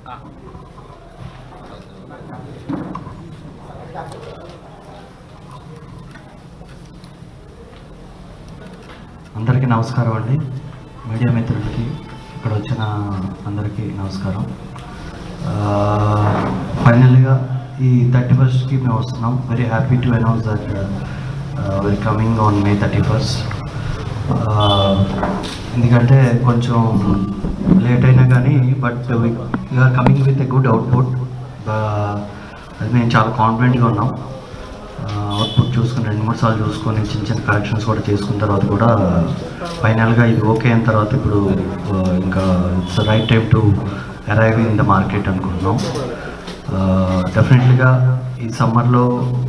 అందరికీ నమస్కారం అండి మీడియా మిత్రులకి ఇక్కడ వచ్చిన అందరికీ నమస్కారం ఫైనల్గా ఈ థర్టీ ఫస్ట్కి మేము వస్తున్నాం very happy to announce that very coming on May thirty first ఎందుకంటే కొంచెం లేట్ అయినా కానీ but we are coming with a good output అది మేము చాలా కాన్ఫిడెంట్గా ఉన్నాం అవుట్పుట్ చూసుకుని రెండు మూడు సార్లు చూసుకొని చిన్న చిన్న కరెక్షన్స్ కూడా చేసుకున్న తర్వాత కూడా ఫైనల్గా ఇది ఓకే అయిన తర్వాత ఇప్పుడు ఆ, ఇంకా it's right time to arrive in the market అనుకుంటున్నాం డెఫినెట్లీగా ఈ సమ్మర్లో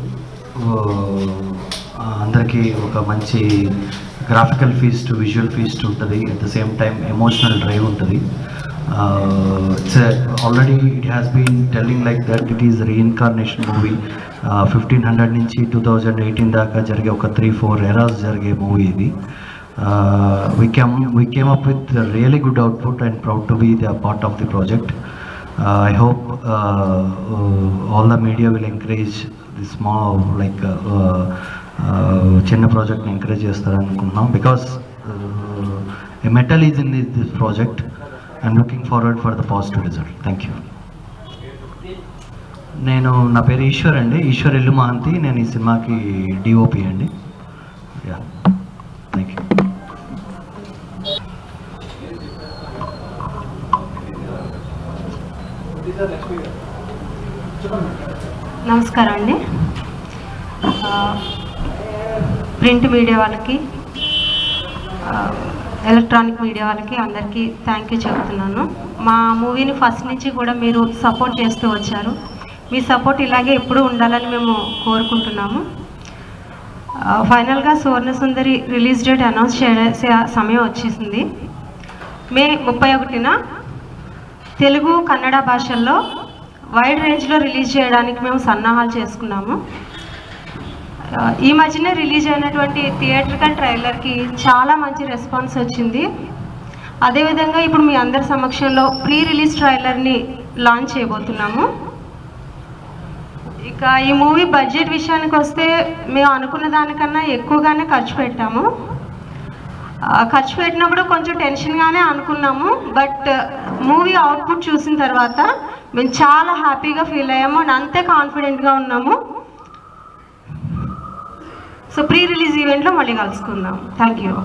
అందరికీ ఒక మంచి గ్రాఫికల్ ఫీస్ట్ విజువల్ ఫీస్ట్ ఉంటుంది at the same time emotional drive ఉంటుంది it's already it has been telling like that it is reincarnation movie fifteen hundred నుంచి టూ థౌజండ్ ఎయిటీన్ దాకా జరిగే ఒక త్రీ ఫోర్ ఎరాస్ జరిగే మూవీ ఇది we came we came up with really good output and proud to be the part of the project I hope all the media will encourage the small like చిన్న ప్రాజెక్ట్ని encourage చేస్తారనుకుంటున్నాం because a metal is in this project I'm looking forward for the positive result thank you నేను నా పేరు ఈశ్వర్ అండి ఈశ్వర్ ఇల్లు మహంతి నేను ఈ సినిమాకి డిఓపి అండి యా థ్యాంక్ యూ నమస్కారం అండి ఆ, ప్రింట్ మీడియా వాళ్ళకి ఆ, ఎలక్ట్రానిక్ మీడియా వాళ్ళకి అందరికీ థ్యాంక్ యూ చెప్తున్నాను మా మూవీని ఫస్ట్ నుంచి కూడా మీరు సపోర్ట్ చేస్తూ వచ్చారు మీ సపోర్ట్ ఇలాగే ఎప్పుడూ ఉండాలని మేము కోరుకుంటున్నాము ఆ, ఫైనల్గా Suvarna Sundari release date announce చేసే సమయం వచ్చేసింది మే ముప్పై ఒకటిన తెలుగు కన్నడ భాషల్లో వైడ్ రేంజ్లో రిలీజ్ చేయడానికి మేము సన్నాహాలు చేసుకున్నాము ఆ, ఈ మధ్యనే రిలీజ్ అయినటువంటి థియేట్రికల్ ట్రైలర్కి చాలా మంచి రెస్పాన్స్ వచ్చింది అదేవిధంగా ఇప్పుడు మీ అందరి సమక్షంలో ప్రీ రిలీజ్ ట్రైలర్ని లాంచ్ చేయబోతున్నాము ఇక ఈ మూవీ బడ్జెట్ విషయానికి వస్తే మేము అనుకున్న దానికన్నా ఎక్కువగానే ఖర్చు పెట్టాము ఆ, ఖర్చు పెట్టినప్పుడు కొంచెం టెన్షన్గానే అనుకున్నాము బట్ మూవీ అవుట్పుట్ చూసిన తర్వాత మేము చాలా హ్యాపీగా ఫీల్ అయ్యాము అండ్ అంతే కాన్ఫిడెంట్గా ఉన్నాము సో ప్రీ రిలీజ్ ఈవెంట్లో మళ్ళీ కలుసుకుందాం థ్యాంక్ యూ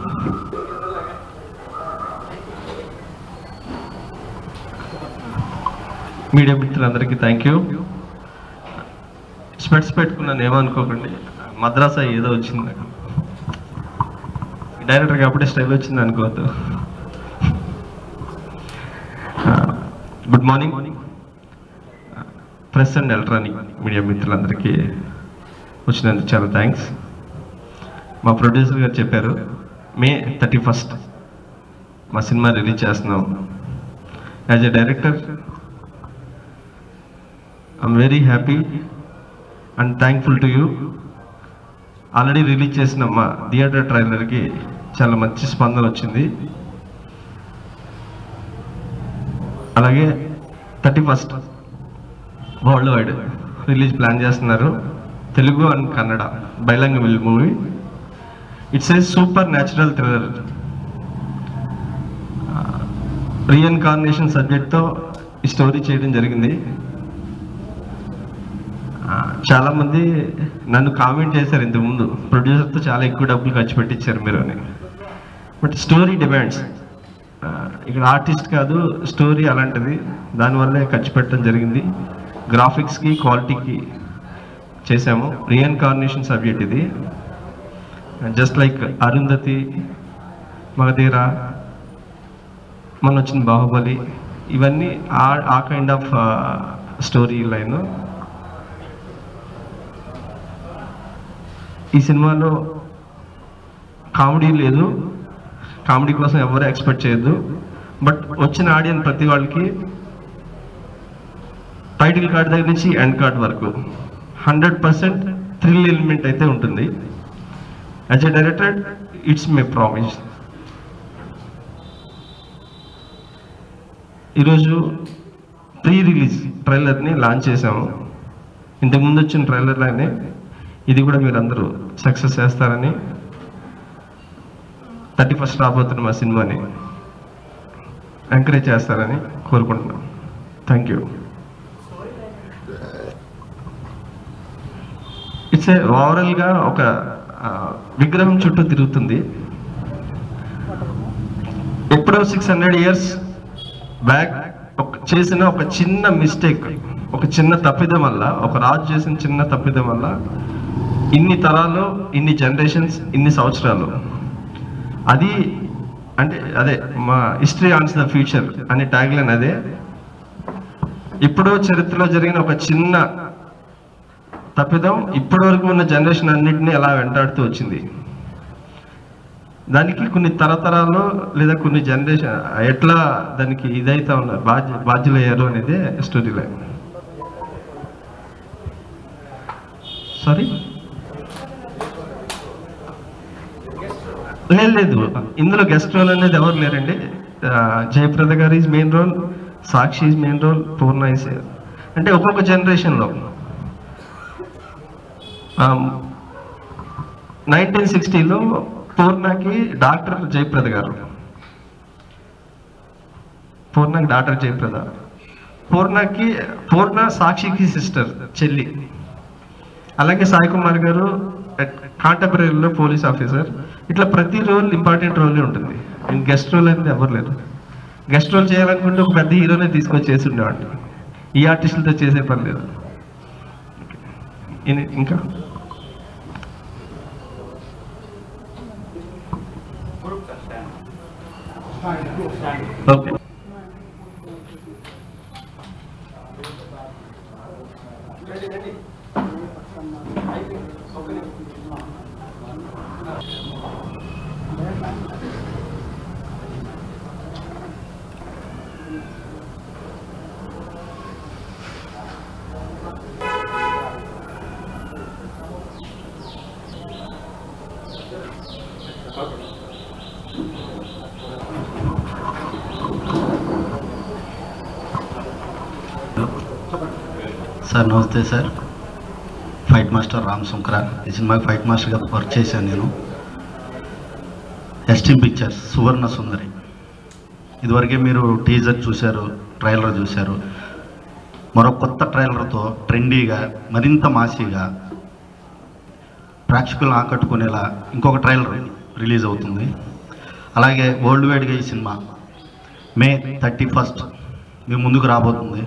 మీడియా మిత్రులందరికీ థ్యాంక్ యూ స్పెట్స్ పెట్టుకున్నాను ఏమనుకోకండి మద్రాసా ఏదో వచ్చింది నాకు డైరెక్టర్ కాబట్టి స్టైల్ వచ్చింది అనుకోవద్దు good morning press and electronic media మిత్రులందరికీ వచ్చినందుకు చాలా థ్యాంక్స్ మా ప్రొడ్యూసర్ గారు చెప్పారు మే థర్టీ ఫస్ట్ మా సినిమా రిలీజ్ చేస్తున్నాం as a director I'm very happy and thankful to you already release చేసిన మా థియేటర్ ట్రైలర్కి చాలా మంచి స్పందన వచ్చింది అలాగే thirty first world wide release plan చేస్తున్నారు Telugu and Kannada bilingual movie it's a supernatural thriller reincarnation సబ్జెక్ట్తో ఈ స్టోరీ చేయడం జరిగింది ఆ, చాలా మంది నన్ను కామెంట్ చేశారు ఇంతకుముందు ప్రొడ్యూసర్తో చాలా ఎక్కువ డబ్బులు ఖర్చు పెట్టించారు మీరు అని బట్ స్టోరీ డిమాండ్స్ ఇక్కడ ఆర్టిస్ట్ కాదు స్టోరీ అలాంటిది దానివల్లే ఖర్చు పెట్టడం జరిగింది గ్రాఫిక్స్కి క్వాలిటీకి చేసాము రీఎన్కార్నేషన్ సబ్జెక్ట్ ఇది జస్ట్ లైక్ అరుంధతి మగధీర మన వచ్చిన బాహుబలి ఇవన్నీ ఆ ఆ కైండ్ ఆఫ్ స్టోరీ లైన్ ఈ సినిమాలో కామెడీ లేదు కామెడీ కోసం ఎవరు ఎక్స్పెక్ట్ చేయొద్దు బట్ వచ్చిన ఆడియన్స్ ప్రతి వాళ్ళకి టైటిల్ కార్డ్ దగ్గర నుంచి ఎండ్ కార్డ్ వరకు హండ్రెడ్ పర్సెంట్ థ్రిల్ ఎలిమెంట్ అయితే ఉంటుంది as a director it's my promise ఈరోజు ప్రీ రిలీజ్ ట్రైలర్ని లాంచ్ చేసాము ఇంతకుముందు వచ్చిన ట్రైలర్లోనే ఇది కూడా మీరు అందరూ సక్సెస్ చేస్తారని థర్టీ ఫస్ట్ రాబోతున్న మా సినిమాని ఎంకరేజ్ చేస్తారని కోరుకుంటున్నాం థ్యాంక్ యూ ఇట్స్ ఏ ఓవరాల్గా ఒక ఆ, విగ్రహం చుట్టూ తిరుగుతుంది ఎప్పుడో సిక్స్ హండ్రెడ్ ఇయర్స్ బ్యాక్ ఒక చేసిన ఒక చిన్న మిస్టేక్ ఒక చిన్న తప్పిదం వల్ల ఒక రాజు చేసిన చిన్న తప్పిదం వల్ల ఇన్ని తరాలు ఇన్ని జనరేషన్స్ ఇన్ని సంవత్సరాలు అది అంటే అదే మా హిస్టరీ ఆన్స్ ద ఫ్యూచర్ అనే ట్యాగ్లైన్ అదే ఇప్పుడు చరిత్రలో జరిగిన ఒక చిన్న తప్పిదం ఇప్పటి వరకు ఉన్న జనరేషన్ అన్నింటినీ ఎలా వెంటాడుతూ వచ్చింది దానికి కొన్ని తరతరాలు లేదా కొన్ని జనరేషన్ ఎట్లా దానికి ఇదైతే ఉన్నారు బాధ్య బాధ్యులయ్యారు అనేది స్టోరీ లైన్ సారీ లేదు లేదు ఇందులో గెస్ట్ రోల్ అనేది ఎవరు లేరండి ఆ, Jayaprada garu is main role Sakshi is main role Poorna is అంటే ఒక్కొక్క జనరేషన్లో నైన్టీన్ సిక్స్టీలో పూర్ణకి డాక్టర్ జయప్రద గారు పూర్ణకి డాక్టర్ జయప్రద పూర్ణకి పూర్ణ సాక్షికి సిస్టర్ చెల్లి అలాగే సాయి కుమార్ గారు కాంటెంపరీలో పోలీస్ ఆఫీసర్ ఇట్లా ప్రతి రోల్ ఇంపార్టెంట్ రోల్ ఉంటుంది గెస్ట్ రోల్ అనేది ఎవరు లేరు గెస్ట్ రోల్ చేయాలనుకుంటే ఒక పెద్ద హీరోనే తీసుకొచ్చి చేసి ఉండేవాడిని ఈ ఆర్టిస్టులతో చేసే పని లేదు ఇని- ఇంకా ఓకే సార్ నమస్తే sir fight master Ram Shankaran ఈ సినిమాకి ఫైట్ మాస్టర్గా వర్క్ చేశాను నేను ఎస్టీమ్ పిక్చర్స్ సువర్ణ సుందరి ఇదివరకే మీరు టీజర్ చూశారు ట్రైలర్ చూశారు మరో కొత్త ట్రైలర్తో ట్రెండీగా మరింత మాసీగా ప్రేక్షకులను ఆకట్టుకునేలా ఇంకొక ట్రైలర్ రిలీజ్ అవుతుంది అలాగే వరల్డ్ వైడ్గా ఈ సినిమా మే థర్టీ ఫస్ట్ మీ ముందుకు రాబోతుంది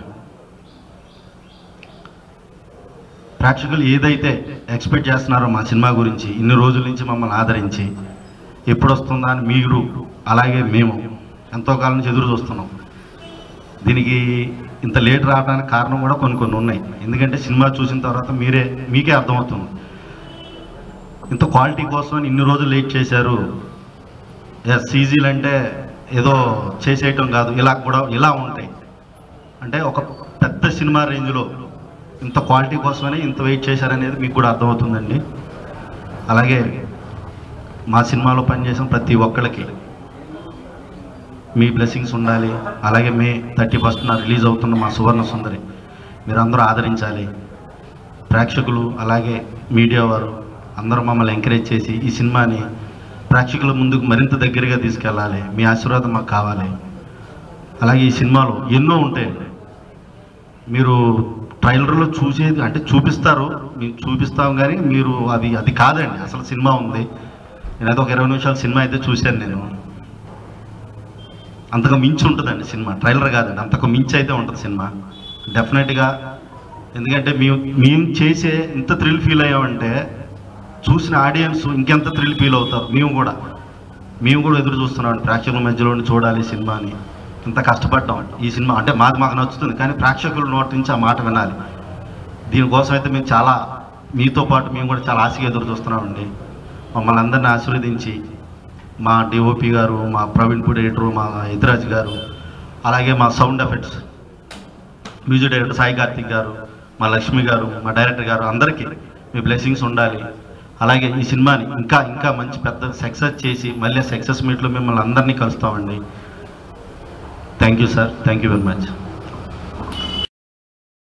ప్రేక్షకులు ఏదైతే ఎక్స్పెక్ట్ చేస్తున్నారో మా సినిమా గురించి ఇన్ని రోజుల నుంచి మమ్మల్ని ఆదరించి ఎప్పుడు వస్తుందా అని మీరు అలాగే మేము ఎంతో కాలం నుంచి ఎదురు చూస్తున్నాం దీనికి ఇంత లేట్ రావడానికి కారణం కూడా కొన్ని కొన్ని ఉన్నాయి ఎందుకంటే సినిమా చూసిన తర్వాత మీరే మీకే అర్థమవుతుంది ఇంత క్వాలిటీ కోసం ఇన్ని రోజులు లేట్ చేశారు సీజీలు అంటే ఏదో చేసేయటం కాదు ఇలా కూడా ఇలా ఉంటాయి అంటే ఒక పెద్ద సినిమా రేంజ్లో ఇంత క్వాలిటీ కోసమని ఇంత వెయిట్ చేశారనేది మీకు కూడా అర్థమవుతుందండి అలాగే మా సినిమాలో పనిచేసిన ప్రతి ఒక్కళ్ళకి మీ బ్లెస్సింగ్స్ ఉండాలి అలాగే మే థర్టీ ఫస్ట్న రిలీజ్ అవుతున్న మా సువర్ణ సుందరి మీరందరూ ఆదరించాలి ప్రేక్షకులు అలాగే మీడియా వారు అందరూ మమ్మల్ని ఎంకరేజ్ చేసి ఈ సినిమాని ప్రేక్షకుల ముందుకు మరింత దగ్గరగా తీసుకెళ్ళాలి మీ ఆశీర్వాదం మాకు కావాలి అలాగే ఈ సినిమాలో ఎన్నో ఉంటాయండి మీరు ట్రైలర్లో చూసేది అంటే చూపిస్తారు మీరు చూపిస్తాం కానీ మీరు అది అది కాదండి అసలు సినిమా ఉంది నేనైతే ఒక ఇరవై నిమిషాల సినిమా అయితే చూశాను నేను అంతకు మించి ఉంటుందండి సినిమా ట్రైలర్ కాదండి అంతకు మించి అయితే ఉంటుంది సినిమా డెఫినెట్గా ఎందుకంటే మేము మేము చేసే ఇంత థ్రిల్ ఫీల్ అయ్యామంటే చూసిన ఆడియన్స్ ఇంకెంత థ్రిల్ ఫీల్ అవుతారు మేము కూడా మేము కూడా ఎదురు చూస్తున్నాం ప్రేక్షకుల మధ్యలో ఉండి చూడాలి ఈ సినిమాని ఇంత కష్టపడ్డాం ఈ సినిమా అంటే మాది మాకు నచ్చుతుంది కానీ ప్రేక్షకుల నోటి నుంచి ఆ మాట వినాలి దీనికోసం అయితే మేము చాలా మీతో పాటు మేము కూడా చాలా ఆశగా ఎదురు చూస్తున్నామండి మమ్మల్ని అందరిని ఆశీర్వదించి మా డిఓపి గారు మా ప్రవీణ్ పూడి ఎడిటర్ మా ఇదిరాజ్ గారు అలాగే మా sound effects music director Sai Karthik garu మా లక్ష్మి గారు మా డైరెక్టర్ గారు అందరికీ మీ బ్లెస్సింగ్స్ ఉండాలి అలాగే ఈ సినిమాని ఇంకా ఇంకా మంచి పెద్ద సక్సెస్ చేసి మళ్ళీ సక్సెస్ మీట్లో మిమ్మల్ని అందరినీ కలుస్తామండి thank you sir thank you very much